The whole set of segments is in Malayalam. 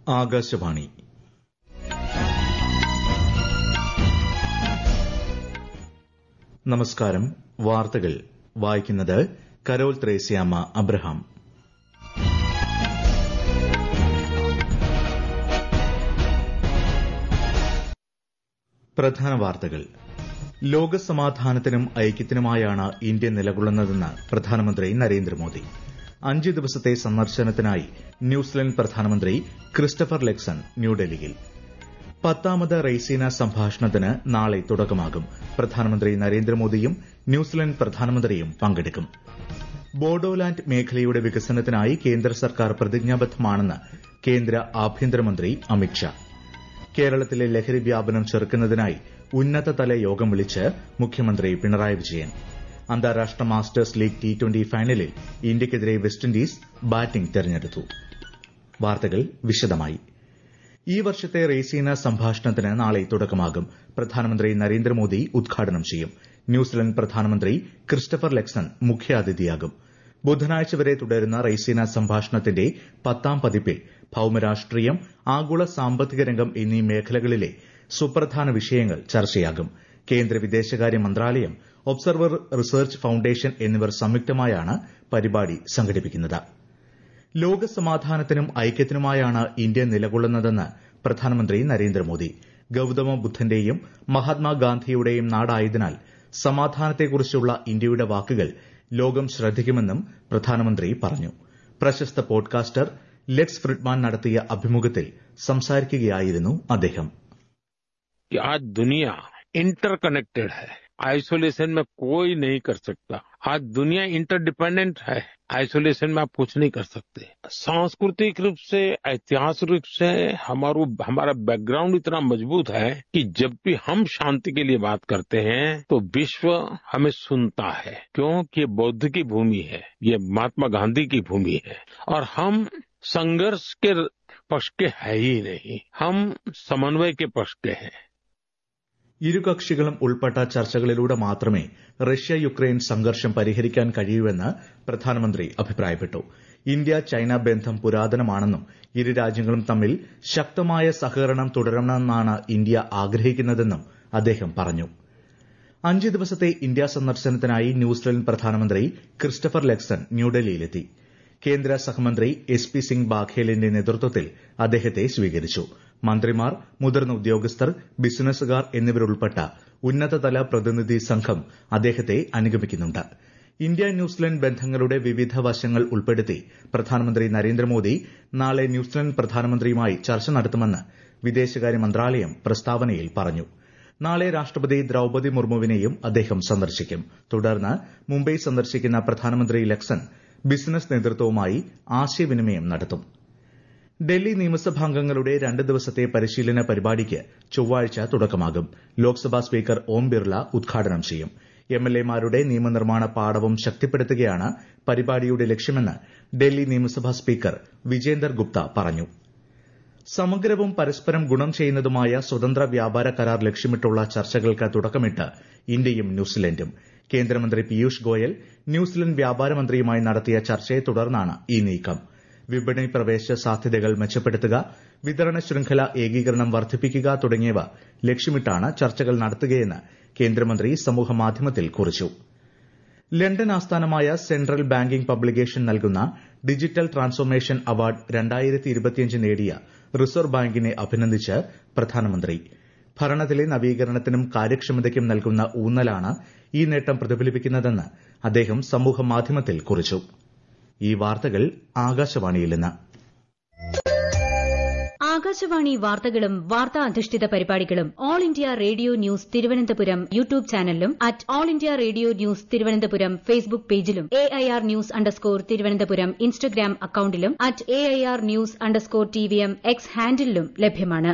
ആകാശവാണി നമസ്കാരം വാർത്തകൾ വായിക്കുന്നത് കരോൾ ത്രേസ്യാമ്മ അബ്രഹാം പ്രധാന വാർത്തകൾ ലോകസമാധാനത്തിനും ഐക്യത്തിനുമായാണ് ഇന്ത്യ നിലകൊള്ളുന്നതെന്ന് പ്രധാനമന്ത്രി നരേന്ദ്രമോദി അഞ്ച് ദിവസത്തെ സന്ദർശനത്തിനായി ന്യൂസിലൻഡ് പ്രധാനമന്ത്രി ക്രിസ്റ്റഫർ ലെക്സൺ ന്യൂഡൽഹിയിൽ പത്താമത് റെയ്സീന സംഭാഷണത്തിന് നാളെ തുടക്കമാകും പ്രധാനമന്ത്രി നരേന്ദ്രമോദിയും ന്യൂസിലൻഡ് പ്രധാനമന്ത്രിയും പങ്കെടുക്കും ബോഡോലാൻഡ് മേഖലയുടെ വികസനത്തിനായി കേന്ദ്ര സർക്കാർ പ്രതിജ്ഞാബദ്ധമാണെന്ന് കേന്ദ്ര ആഭ്യന്തരമന്ത്രി അമിത്ഷാ കേരളത്തിലെ ലഹരി വ്യാപനം ചെറുക്കുന്നതിനായി ഉന്നതതല യോഗം വിളിച്ച് മുഖ്യമന്ത്രി പിണറായി വിജയൻ അന്താരാഷ്ട്ര മാസ്റ്റേഴ്സ് ലീഗ് ടി ട്വന്റി ഫൈനലിൽ ഇന്ത്യയ്ക്കെതിരെ വെസ്റ്റ് ഇൻഡീസ് ബാറ്റിംഗ് തെരഞ്ഞെടുത്തു വാർത്തകൾ വിശദമായി ഈ വർഷത്തെ റെയ്സീന സംഭാഷണത്തിന് നാളെ തുടക്കമാകും പ്രധാനമന്ത്രി നരേന്ദ്രമോദി ഉദ്ഘാടനം ചെയ്യും ന്യൂസിലൻഡ് പ്രധാനമന്ത്രി ക്രിസ്റ്റഫർ ലെക്സൺ മുഖ്യാതിഥിയാകും ബുധനാഴ്ച വരെ തുടരുന്ന റെയ്സീന സംഭാഷണത്തിന്റെ പത്താം പതിപ്പിൽ ഭൌമരാഷ്ട്രീയം ആഗോള സാമ്പത്തിക രംഗം എന്നീ മേഖലകളിലെ സുപ്രധാന വിഷയങ്ങൾ ചർച്ചയാകും കേന്ദ്ര വിദേശകാര്യ മന്ത്രാലയം ഒബ്സർവർ റിസർച്ച് ഫൌണ്ടേഷൻ എന്നിവർ സംയുക്തമായാണ് പരിപാടി സംഘടിപ്പിക്കുന്നത് ലോകസമാധാനത്തിനും ഐക്യത്തിനുമായാണ് ഇന്ത്യ നിലകൊള്ളുന്നതെന്ന് പ്രധാനമന്ത്രി നരേന്ദ്രമോദി ഗൌതമ ബുദ്ധന്റെയും മഹാത്മാഗാന്ധിയുടെയും നാടായതിനാൽ സമാധാനത്തെക്കുറിച്ചുള്ള ഇന്ത്യയുടെ വാക്കുകൾ ലോകം ശ്രദ്ധിക്കുമെന്നും പ്രധാനമന്ത്രി പറഞ്ഞു പ്രശസ്ത പോഡ്കാസ്റ്റർ ലെക്സ് ഫ്രിഡ്മാൻ നടത്തിയ അഭിമുഖത്തിൽ സംസാരിക്കുകയായിരുന്നു അദ്ദേഹം आज दुनिया इंटरकनेक्टेड है आइसोलेशन में कोई नहीं कर सकता आज दुनिया इंटरडिपेंडेंट है आइसोलेशन में आप कुछ नहीं कर सकते सांस्कृतिक रूप से ऐतिहासिक रूप से हमारो हमारा बैकग्राउंड इतना मजबूत है कि जब भी हम शांति के लिए बात करते हैं तो विश्व हमें सुनता है क्योंकि ये बौद्ध की भूमि है ये महात्मा गांधी की भूमि है और हम संघर्ष के पक्ष के है ही नहीं हम समन्वय के पक्ष के हैं ഇരു കക്ഷികളും ഉൾപ്പെട്ട ചർച്ചകളിലൂടെ മാത്രമേ റഷ്യ യുക്രൈൻ സംഘർഷം പരിഹരിക്കാൻ കഴിയൂവെന്ന് പ്രധാനമന്ത്രി അഭിപ്രായപ്പെട്ടു ഇന്ത്യ ചൈന ബന്ധം പുരാതനമാണെന്നും ഇരു രാജ്യങ്ങളും തമ്മിൽ ശക്തമായ സഹകരണം തുടരണമെന്നാണ് ഇന്ത്യ ആഗ്രഹിക്കുന്നതെന്നും അദ്ദേഹം പറഞ്ഞു അഞ്ച് ദിവസത്തെ ഇന്ത്യ സന്ദർശനത്തിനായി ന്യൂസിലൻഡ് പ്രധാനമന്ത്രി ക്രിസ്റ്റഫർ ലെക്സൺ ന്യൂഡൽഹിയിലെത്തി കേന്ദ്ര സഹമന്ത്രി എസ് പി സിംഗ് ബാഘേലിന്റെ നേതൃത്വത്തിൽ അദ്ദേഹത്തെ സ്വീകരിച്ചു മന്ത്രിമാർ മുതിർന്ന ഉദ്യോഗസ്ഥർ ബിസിനസ്സുകാർ എന്നിവരുൾപ്പെട്ട ഉന്നതതല പ്രതിനിധി സംഘം അദ്ദേഹത്തെ അനുഗമിക്കുന്നുണ്ട് ഇന്ത്യ ന്യൂസിലൻഡ് ബന്ധങ്ങളുടെ വിവിധ വശങ്ങൾ ഉൾപ്പെടുത്തി പ്രധാനമന്ത്രി നരേന്ദ്രമോദി നാളെ ന്യൂസിലൻഡ് പ്രധാനമന്ത്രിയുമായി ചർച്ച നടത്തുമെന്ന് വിദേശകാര്യ മന്ത്രാലയം പ്രസ്താവനയിൽ പറഞ്ഞു നാളെ രാഷ്ട്രപതി ദ്രൌപതി മുർമുവിനെയും അദ്ദേഹം സന്ദർശിക്കും തുടർന്ന് മുംബൈ സന്ദർശിക്കുന്ന പ്രധാനമന്ത്രി ലക്സൺ ബിസിനസ് നേതൃത്വവുമായി ആശയവിനിമയം നടത്തും ഡൽഹി നിയമസഭാംഗങ്ങളുടെ രണ്ട് ദിവസത്തെ പരിശീലന പരിപാടിക്ക് ചൊവ്വാഴ്ച തുടക്കമാകും ലോക്സഭാ സ്പീക്കർ ഓം ബിർള ഉദ്ഘാടനം ചെയ്യും എംഎൽഎമാരുടെ നിയമനിർമ്മാണ പാടവം ശക്തിപ്പെടുത്തുകയാണ് പരിപാടിയുടെ ലക്ഷ്യമെന്ന് ഡൽഹി നിയമസഭാ സ്പീക്കർ വിജേന്ദർ ഗുപ്ത പറഞ്ഞു സമഗ്രവും പരസ്പരം ഗുണം ചെയ്യുന്നതുമായ സ്വതന്ത്ര വ്യാപാര കരാർ ലക്ഷ്യമിട്ടുള്ള ചർച്ചകൾക്ക് തുടക്കമിട്ട് ഇന്ത്യയും ന്യൂസിലൻഡും കേന്ദ്രമന്ത്രി പീയൂഷ് ഗോയൽ ന്യൂസിലൻഡ് വ്യാപാര മന്ത്രിയുമായി നടത്തിയ ചർച്ചയെ തുടർന്നാണ് ഈ നീക്കം വിപണി പ്രവേശ സാധ്യതകൾ മെച്ചപ്പെടുത്തുക വിതരണ ശൃംഖല ഏകീകരണം വർദ്ധിപ്പിക്കുക തുടങ്ങിയവ ലക്ഷ്യമിട്ടാണ് ചർച്ചകൾ നടത്തുകയെന്ന് കേന്ദ്രമന്ത്രി സമൂഹമാധ്യമത്തിൽ കുറിച്ചു ലണ്ടൻ ആസ്ഥാനമായ സെൻട്രൽ ബാങ്കിംഗ് പബ്ലിക്കേഷൻ നൽകുന്ന ഡിജിറ്റൽ ട്രാൻസ്ഫോർമേഷൻ അവാർഡ് നേടിയ റിസർവ് ബാങ്കിനെ അഭിനന്ദിച്ച് പ്രധാനമന്ത്രി ഭരണത്തിലെ നവീകരണത്തിനും കാര്യക്ഷമതയ്ക്കും നൽകുന്ന ഊന്നലാണ് ഈ നേട്ടം പ്രതിഫലിപ്പിക്കുന്നതെന്ന് അദ്ദേഹം സമൂഹമാധ്യമത്തിൽ കുറിച്ചു ഈ വാർത്തകൾ ആകാശവാണിയിൽ നിന്ന് ആകാശവാണി വാർത്തകളും വാർത്താ അധിഷ്ഠിത പരിപാടികളും All India Radio news Thiruvananthapuram YouTube ചാനലിലും at All India Radio news Thiruvananthapuram Facebook പേജിലും A I R news underscore Thiruvananthapuram Instagram അക്കൌണ്ടിലും at A I R news underscore T V M X ഹാൻഡിലും ലഭ്യമാണ്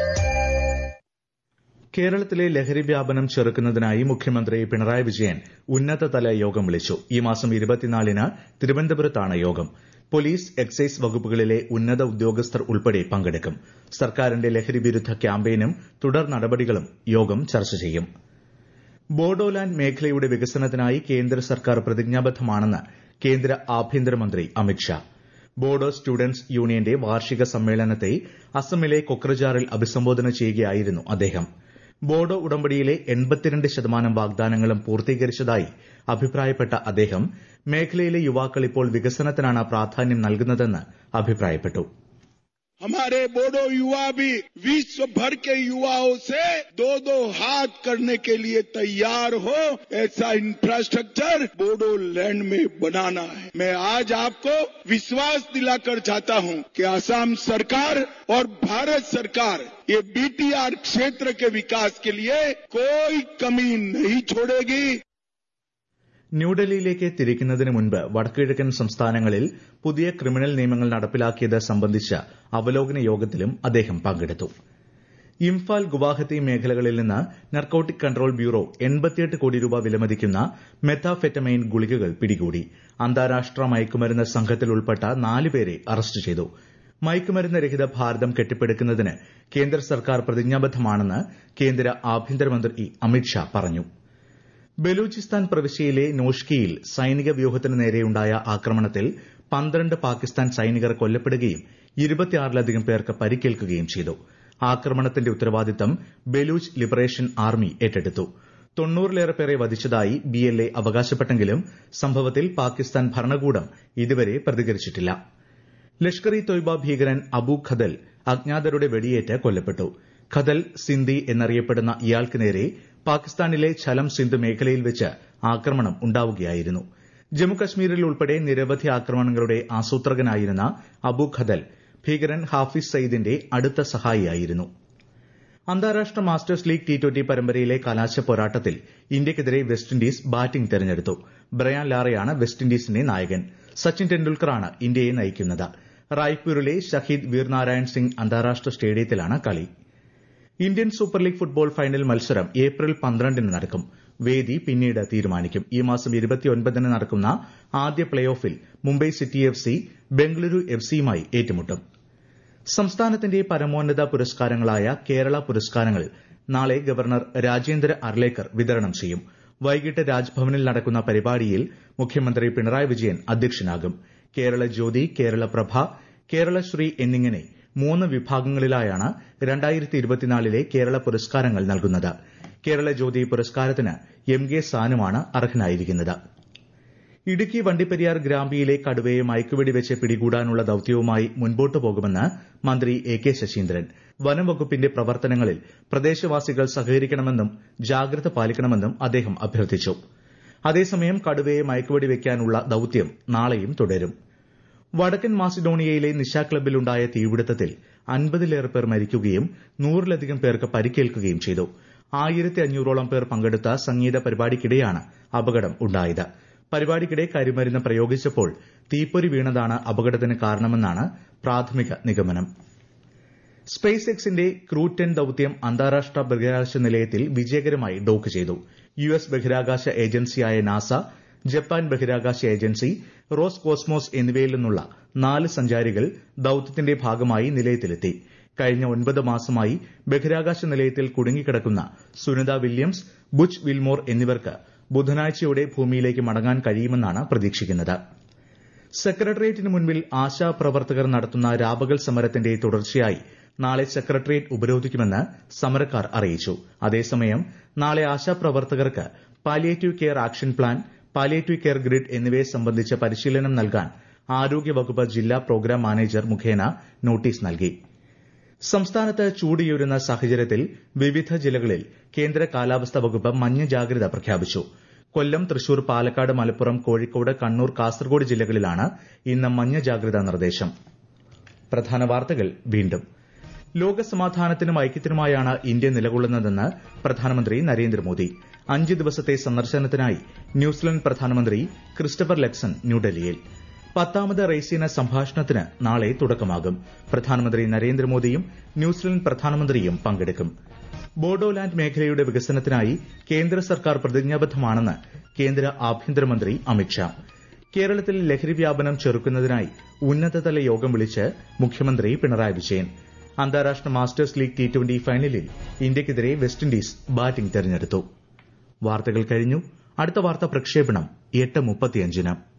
കേരളത്തിലെ ലഹരി വ്യാപനം ചെറുക്കുന്നതിനായി മുഖ്യമന്ത്രി പിണറായി വിജയൻ ഉന്നതതല യോഗം വിളിച്ചു ഈ മാസം ഇരുപത്തിനാലിന് തിരുവനന്തപുരത്താണ് യോഗം പോലീസ് എക്സൈസ് വകുപ്പുകളിലെ ഉന്നത ഉദ്യോഗസ്ഥർ ഉൾപ്പെടെ പങ്കെടുക്കും സർക്കാരിന്റെ ലഹരി വിരുദ്ധ ക്യാമ്പയിനും തുടർ നടപടികളും യോഗം ചർച്ച ചെയ്യും ബോഡോലാൻഡ് മേഖലയുടെ വികസനത്തിനായി കേന്ദ്ര സർക്കാർ പ്രതിജ്ഞാബദ്ധമാണെന്ന് കേന്ദ്ര ആഭ്യന്തരമന്ത്രി അമിത്ഷാ ബോഡോ സ്റ്റുഡന്റ്സ് യൂണിയന്റെ വാർഷിക സമ്മേളനത്തെ അസമിലെ കൊക്രജാറിൽ അഭിസംബോധന ചെയ്യുകയായിരുന്നു അദ്ദേഹം ബോഡോ ഉടമ്പടിയിലെ എൺപത്തിരണ്ട് ശതമാനം വാഗ്ദാനങ്ങളും പൂർത്തീകരിച്ചതായി അഭിപ്രായപ്പെട്ട അദ്ദേഹം മേഖലയിലെ യുവാക്കൾ ഇപ്പോൾ വികസനത്തിനാണ് പ്രാധാന്യം നൽകുന്നതെന്ന് അഭിപ്രായപ്പെട്ടു हमारे बोडो युवा भी विश्व भर के युवाओं से दो दो हाथ करने के लिए तैयार हो ऐसा इंफ्रास्ट्रक्चर बोडो लैंड में बनाना है मैं आज आपको विश्वास दिलाकर चाहता हूं कि असम सरकार और भारत सरकार ये बीटीआर क्षेत्र के विकास के लिए कोई कमी नहीं छोड़ेगी ന്യൂഡൽഹിയിലേക്ക് തിരിക്കുന്നതിന് മുൻപ് വടക്കുകിഴക്കൻ സംസ്ഥാനങ്ങളിൽ പുതിയ ക്രിമിനൽ നിയമങ്ങൾ നടപ്പിലാക്കിയത് സംബന്ധിച്ച അവലോകന യോഗത്തിലും അദ്ദേഹം പങ്കെടുത്തു ഇംഫാൽ ഗുവാഹത്തി മേഖലകളിൽ നിന്ന് നർക്കോട്ടിക് കൺട്രോൾ ബ്യൂറോ എൺപത്തിയെട്ട് കോടി രൂപ വിലമതിക്കുന്ന മെത്താഫെറ്റമൈൻ ഗുളികകൾ പിടികൂടി അന്താരാഷ്ട്ര മയക്കുമരുന്ന് സംഘത്തിൽ ഉൾപ്പെട്ട നാലുപേരെ അറസ്റ്റ് ചെയ്തു മയക്കുമരുന്ന് രഹിത ഭാരതം കെട്ടിപ്പടുക്കുന്നതിന് കേന്ദ്ര സർക്കാർ പ്രതിജ്ഞാബദ്ധമാണെന്ന് കേന്ദ്ര ആഭ്യന്തരമന്ത്രി അമിത്ഷാ പറഞ്ഞു ബലൂചിസ്ഥാൻ പ്രവിശ്യയിലെ നോഷ്കിയിൽ സൈനിക വ്യൂഹത്തിന് നേരെയുണ്ടായ ആക്രമണത്തിൽ പന്ത്രണ്ട് പാകിസ്ഥാൻ സൈനികർ കൊല്ലപ്പെടുകയും ഇരുപത്തിയാറിലധികം പേർക്ക് പരിക്കേൽക്കുകയും ചെയ്തു ആക്രമണത്തിന്റെ ഉത്തരവാദിത്തം ബലൂച്ച് ലിബറേഷൻ ആർമി ഏറ്റെടുത്തു തൊണ്ണൂറിലേറെ പേരെ വധിച്ചതായി ബിഎൽഎ അവകാശപ്പെട്ടെങ്കിലും സംഭവത്തിൽ പാകിസ്ഥാൻ ഭരണകൂടം ഇതുവരെ പ്രതികരിച്ചിട്ടില്ല ലഷ്കർ ഇ തൊയ്ബ ഭീകരൻ അബു ഖദൽ അജ്ഞാതരുടെ വെടിയേറ്റ് കൊല്ലപ്പെട്ടു ഖദൽ സിന്ദി എന്നറിയപ്പെടുന്ന ഇയാൾക്ക് നേരെ പാകിസ്ഥാനിലെ ഛലം സിന്ധ് മേഖലയിൽ വെച്ച് ആക്രമണം ഉണ്ടാവുകയായിരുന്നു ജമ്മുകശ്മീരിൽ ഉൾപ്പെടെ നിരവധി ആക്രമണങ്ങളുടെ ആസൂത്രകനായിരുന്ന അബു ഖദൽ ഭീകരൻ ഹാഫിസ് സയ്യിദിന്റെ അടുത്ത സഹായിയായിരുന്നു അന്താരാഷ്ട്ര മാസ്റ്റേഴ്സ് ലീഗ് ടി ട്വന്റി പരമ്പരയിലെ കലാശ പോരാട്ടത്തിൽ ഇന്ത്യയ്ക്കെതിരെ വെസ്റ്റ് ഇൻഡീസ് ബാറ്റിംഗ് തെരഞ്ഞെടുത്തു ബ്രയാൻ ലാറയാണ് വെസ്റ്റ് ഇൻഡീസിന്റെ നായകൻ സച്ചിൻ ടെണ്ടുൽക്കറാണ് ഇന്ത്യയെ നയിക്കുന്നത് റായ്പൂരിലെ ഷഹീദ് വീർനാരായൺ സിംഗ് അന്താരാഷ്ട്ര സ്റ്റേഡിയത്തിലാണ് കളി Indian Super League football final മത്സരം ഏപ്രിൽ പന്ത്രണ്ടിന് നടക്കും വേദി പിന്നീട് തീരുമാനിക്കും ഈ മാസം ഇരുപത്തിയൊൻപതിന് നടക്കുന്ന ആദ്യ പ്ലേ ഓഫിൽ Mumbai city F C Bengaluru F സിയുമായി ഏറ്റുമുട്ടും സംസ്ഥാനത്തിന്റെ പരമോന്നത പുരസ്കാരങ്ങളായ കേരള പുരസ്കാരങ്ങൾ നാളെ ഗവർണർ രാജേന്ദ്ര അർലേക്കർ വിതരണം ചെയ്യും വൈകിട്ട് രാജ്ഭവനിൽ നടക്കുന്ന പരിപാടിയിൽ മുഖ്യമന്ത്രി പിണറായി വിജയൻ അധ്യക്ഷനാകും കേരള ജ്യോതി കേരള പ്രഭ കേരളശ്രീ എന്നിങ്ങനെ മൂന്ന് വിഭാഗങ്ങളിലായാണ് രണ്ടായിരത്തി ഇരുപത്തിനാലിലെ കേരള പുരസ്കാരങ്ങൾ നൽകുന്നത് കേരള ജ്യോതി പുരസ്കാരത്തിന് എം കെ സാനുമാണ് അർഹനായിരിക്കുന്നത് ഇടുക്കി വണ്ടിപ്പെരിയാർ ഗ്രാമ്പിയിലെ കടുവയെ മയക്കുവെടി വെച്ച് പിടികൂടാനുള്ള ദൌത്യവുമായി മുൻപോട്ടു പോകുമെന്ന് മന്ത്രി എ കെ ശശീന്ദ്രൻ വനം വകുപ്പിന്റെ പ്രവർത്തനങ്ങളിൽ പ്രദേശവാസികൾ സഹകരിക്കണമെന്നും ജാഗ്രത പാലിക്കണമെന്നും അദ്ദേഹം അഭ്യർത്ഥിച്ചു അതേസമയം കടുവയെ മയക്കുവെടി വയ്ക്കാനുള്ള ദൌത്യം നാളെയും തുടരും വടക്കൻ മാസിഡോണിയയിലെ നിശ ക്ലബ്ബിലുണ്ടായ തീപിടുത്തത്തിൽ അൻപതിലേറെ പേർ മരിക്കുകയും നൂറിലധികം പേർക്ക് പരിക്കേൽക്കുകയും ചെയ്തു ആയിരത്തി അഞ്ഞൂറോളം പേർ പങ്കെടുത്ത സംഗീത പരിപാടിക്കിടെയാണ് അപകടം ഉണ്ടായത് പരിപാടിക്കിടെ കരിമരുന്ന് പ്രയോഗിച്ചപ്പോൾ തീപ്പൊരി വീണതാണ് അപകടത്തിന് കാരണമെന്നാണ് പ്രാഥമിക നിഗമനം സ്പേസ് എക്സിന്റെ ക്രൂ ടെൻ ദൌത്യം അന്താരാഷ്ട്ര ബഹിരാകാശ നിലയത്തിൽ വിജയകരമായി ഡോക്ക് ചെയ്തു യു എസ് ബഹിരാകാശ ഏജൻസിയായ നാസ ജപ്പാൻ ബഹിരാകാശ ഏജൻസി റോസ് കോസ്മോസ് എന്നിവയിൽ നിന്നുള്ള നാല് സഞ്ചാരികൾ ദൌത്യത്തിന്റെ ഭാഗമായി നിലയത്തിലെത്തി കഴിഞ്ഞ ഒൻപത് മാസമായി ബഹിരാകാശ നിലയത്തിൽ കുടുങ്ങിക്കിടക്കുന്ന സുനിത വില്യംസ് ബുച്ച് വിൽമോർ എന്നിവർക്ക് ബുധനാഴ്ചയോടെ ഭൂമിയിലേക്ക് മടങ്ങാൻ കഴിയുമെന്നാണ് പ്രതീക്ഷിക്കുന്നത് സെക്രട്ടേറിയറ്റിന് മുൻപിൽ ആശാപ്രവർത്തകർ നടത്തുന്ന രാപകൽ സമരത്തിന്റെ തുടർച്ചയായി നാളെ സെക്രട്ടേറിയറ്റ് ഉപരോധിക്കുമെന്ന് സമരക്കാർ അറിയിച്ചു അതേസമയം നാളെ ആശാപ്രവർത്തകർക്ക് palliative care action plan palliative care grid എന്നിവയെ സംബന്ധിച്ച് പരിശീലനം നൽകാൻ ആരോഗ്യവകുപ്പ് ജില്ലാ പ്രോഗ്രാം മാനേജർ മുഖേന നോട്ടീസ് നൽകി സംസ്ഥാനത്ത് ചൂടിയുയരുന്ന സാഹചര്യത്തിൽ വിവിധ ജില്ലകളിൽ കേന്ദ്ര കാലാവസ്ഥാ വകുപ്പ് മഞ്ഞ ജാഗ്രത പ്രഖ്യാപിച്ചു കൊല്ലം തൃശൂർ പാലക്കാട് മലപ്പുറം കോഴിക്കോട് കണ്ണൂർ കാസർഗോഡ് ജില്ലകളിലാണ് ഇന്ന് മഞ്ഞ ജാഗ്രതാ നിർദ്ദേശം പ്രധാന വാർത്തകൾ വീണ്ടും ലോകസമാധാനത്തിനും ഐക്യത്തിനുമായാണ് ഇന്ത്യ നിലകൊള്ളുന്നതെന്ന് പ്രധാനമന്ത്രി നരേന്ദ്രമോദി അഞ്ച് ദിവസത്തെ സന്ദർശനത്തിനായി ന്യൂസിലൻഡ് പ്രധാനമന്ത്രി ക്രിസ്റ്റഫർ ലെക്സൺ ന്യൂഡൽഹിയിൽ പത്താമത് റെയ്സീന സംഭാഷണത്തിന് നാളെ തുടക്കമാകും പ്രധാനമന്ത്രി നരേന്ദ്രമോദിയും ന്യൂസിലൻഡ് പ്രധാനമന്ത്രിയും പങ്കെടുക്കും ബോഡോലാൻഡ് മേഖലയുടെ വികസനത്തിനായി കേന്ദ്ര സർക്കാർ പ്രതിജ്ഞാബദ്ധമാണെന്ന് കേന്ദ്ര ആഭ്യന്തരമന്ത്രി അമിത്ഷാ കേരളത്തിൽ ലഹരി വ്യാപനം ചെറുക്കുന്നതിനായി ഉന്നതതല യോഗം വിളിച്ച് മുഖ്യമന്ത്രി പിണറായി വിജയൻ അന്താരാഷ്ട്ര മാസ്റ്റേഴ്സ് ലീഗ് ടി ട്വന്റി ഫൈനലിൽ ഇന്ത്യയ്ക്കെതിരെ വെസ്റ്റ് ഇൻഡീസ് ബാറ്റിംഗ് തെരഞ്ഞെടുത്തു വാർത്തകൾ കഴിഞ്ഞു അടുത്ത വാർത്താ പ്രക്ഷേപണം എട്ട് മുപ്പത്തിയഞ്ചിന്